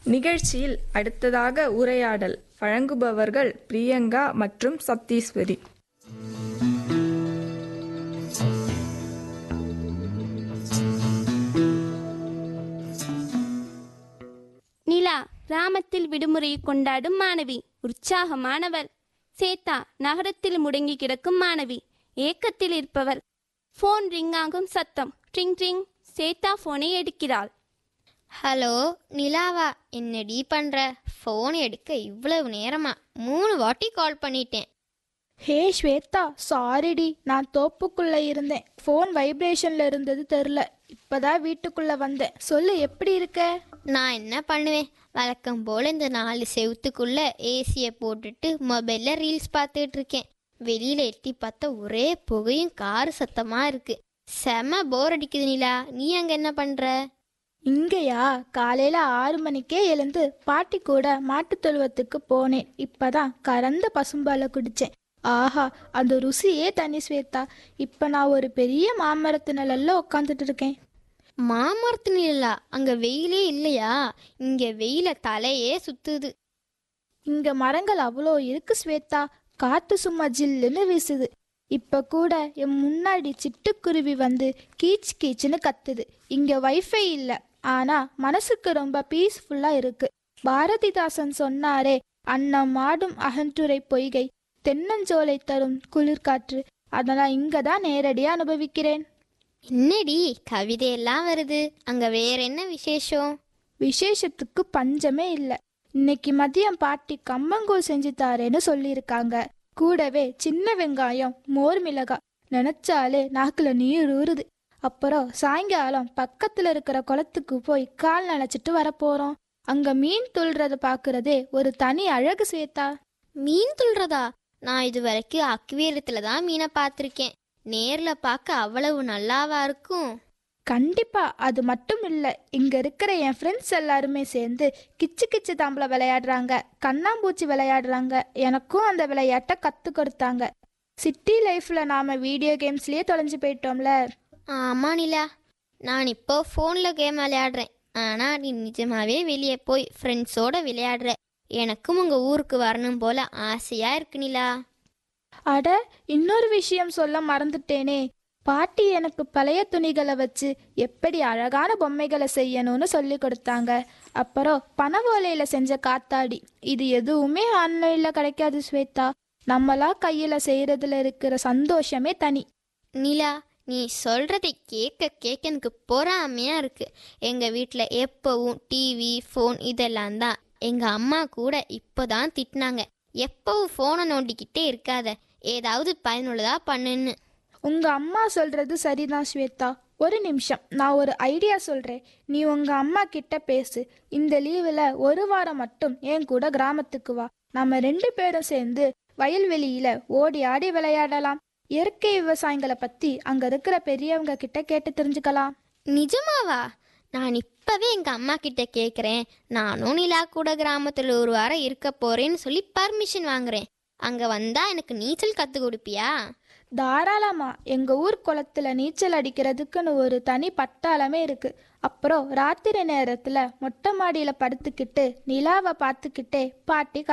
நிகழ்ச்சியில் அடுத்ததாக உரையாடல் வழங்குபவர்கள் பிரியங்கா மற்றும் சத்தீஸ்வரி நிலா கிராமத்தில் விடுமுறையை கொண்டாடும் மாணவி உற்சாகமானவள் சேத்தா நகரத்தில் முடங்கி கிடக்கும் மாணவி ஏக்கத்தில் இருப்பவள் ஃபோன் ரிங் ஆகும் சத்தம் ட்ரிங் ட்ரிங் சேத்தா ஃபோனை எடுக்கிறாள் ஹலோ நிலாவா என்னடி பண்ற ஃபோன் எடுக்க இவ்வளவு நேரமா மூணு வாட்டி கால் பண்ணிட்டேன் ஹே ஸ்வேதா சாரிடி நான் தோப்புக்குள்ள இருந்தேன் ஃபோன் வைப்ரேஷன்ல இருந்தது தெரில இப்பதான் வீட்டுக்குள்ள வந்தேன் சொல்லு எப்படி இருக்க நான் என்ன பண்ணுவேன் வழக்கம் போல இந்த நாலு செவுத்துக்குள்ள ஏசியை போட்டுட்டு மொபைல்ல ரீல்ஸ் பார்த்துட்டு இருக்கேன் வெளியில எட்டி பார்த்தா ஒரே புகையும் காரு சத்தமா இருக்கு செம போர் அடிக்குது நிலா நீ அங்க என்ன பண்ற இங்கயா காலையில ஆறு மணிக்கே எழுந்து பாட்டி கூட மாட்டுத் தொழுவத்துக்கு போனேன் இப்பதான் கறந்த பசும்பாலை குடிச்சேன் ஆஹா அந்த ருசியே தனி ஸ்வேதா இப்ப நான் ஒரு பெரிய மாமரத்து நிழல்ல உட்காந்துட்டு இருக்கேன் மாமரத்து நிலா அங்க வெயிலே இல்லையா இங்க வெயில தலையே சுத்துது இங்க மரங்கள் அவ்வளோ இருக்கு ஸ்வேதா காத்து சும்மா ஜில்லுன்னு வீசுது இப்ப கூட என் முன்னாடி சிட்டுக்குருவி வந்து கீச் கீச்சுன்னு கத்துது இங்க வைஃபை இல்ல ஆனா மனசுக்கு ரொம்ப பீஸ்ஃபுல்லா இருக்கு பாரதிதாசன் சொன்னாரே அன்னம் மாடும் அகன்றுரை பொய்கை தென்னஞ்சோலை தரும் குளிர்காற்று அதெல்லாம் இங்க தான் நேரடியா அனுபவிக்கிறேன் என்னடி கவிதையெல்லாம் வருது அங்க வேற என்ன விசேஷம் விசேஷத்துக்கு பஞ்சமே இல்லை இன்னைக்கு மதியம் பாட்டி கம்மங்கூழ் செஞ்சு தாரேன்னு சொல்லியிருக்காங்க கூடவே சின்ன வெங்காயம் மோர் மிளகாய் நினைச்சாலே நாக்குல நீர் ஊறுது அப்புறம் சாயங்காலம் பக்கத்துல இருக்கிற குளத்துக்கு போய் கால் நனைச்சிட்டு வரப்போறோம் அங்க மீன் துள்றத பாக்குறதே ஒரு தனி அழகு சேத்தா மீன் துள்றதா நான் இது வரைக்கும் அக்வேரியத்துல தான் மீனை பார்த்துருக்கேன் நேர்ல பார்க்க அவ்வளவு நல்லாவா இருக்கும் கண்டிப்பா அது மட்டும் இல்ல இங்க இருக்கிற என் ஃப்ரெண்ட்ஸ் எல்லாருமே சேர்ந்து கிச்சு கிச்சு தாம்பளை விளையாடுறாங்க கண்ணாம்பூச்சி விளையாடுறாங்க எனக்கும் அந்த விளையாட்டை கத்து கொடுத்தாங்க சிட்டி லைஃப்ல நாம வீடியோ கேம்ஸ்லயே தொலைஞ்சு போயிட்டோம்ல ஆமா நிலா நான் இப்போ ஃபோன்ல கேம் விளையாடுறேன் ஆனா நீ நிஜமாவே வெளியே போய் ஃப்ரெண்ட்ஸோட விளையாடுற எனக்கும் உங்க ஊருக்கு வரணும் போல ஆசையா இருக்கு நிலா அட இன்னொரு விஷயம் சொல்ல மறந்துட்டேனே பாட்டி எனக்கு பழைய துணிகளை வச்சு எப்படி அழகான பொம்மைகளை செய்யணும்னு சொல்லி கொடுத்தாங்க அப்புறம் பனை ஓலையில செஞ்ச காத்தாடி இது எதுவுமே ஆன்லைன்ல கிடைக்காது ஸ்வேதா நம்மளா கையில செய்யறதுல இருக்கிற சந்தோஷமே தனி நிலா நீ சொல்றதை கேட்க கேட்க எனக்கு பொறாமையா இருக்கு எங்க வீட்டில் எப்பவும் டிவி ஃபோன் இதெல்லாம் தான் எங்க அம்மா கூட இப்போதான் திட்டினாங்க எப்பவும் ஃபோனை நோண்டிக்கிட்டே இருக்காத ஏதாவது பயனுள்ளதா பண்ணுன்னு உங்க அம்மா சொல்றது சரிதான் ஸ்வேதா ஒரு நிமிஷம் நான் ஒரு ஐடியா சொல்றேன் நீ உங்க அம்மா கிட்ட பேசு இந்த லீவுல ஒரு வாரம் மட்டும் என் கூட கிராமத்துக்கு வா நம்ம ரெண்டு பேரும் சேர்ந்து வயல்வெளியில ஓடி ஆடி விளையாடலாம் இயற்கை விவசாயங்களை பத்தி அங்க இருக்கிற பெரியவங்க கிட்ட கேட்டு தெரிஞ்சுக்கலாம் நிஜமாவா நான் இப்பவே எங்க அம்மா கிட்ட கேக்குறேன் நானும் நிலா கூட கிராமத்துல ஒரு வாரம் இருக்க போறேன்னு சொல்லி பர்மிஷன் வாங்குறேன் அங்க வந்தா எனக்கு நீச்சல் கத்து கொடுப்பியா தாராளமா எங்க ஊர் குளத்துல நீச்சல் அடிக்கிறதுக்குன்னு ஒரு தனி பட்டாளமே இருக்கு அப்புறம் ராத்திரி நேரத்துல மொட்டை மாடியில படுத்துக்கிட்டு நிலாவை பார்த்துக்கிட்டே பாட்டி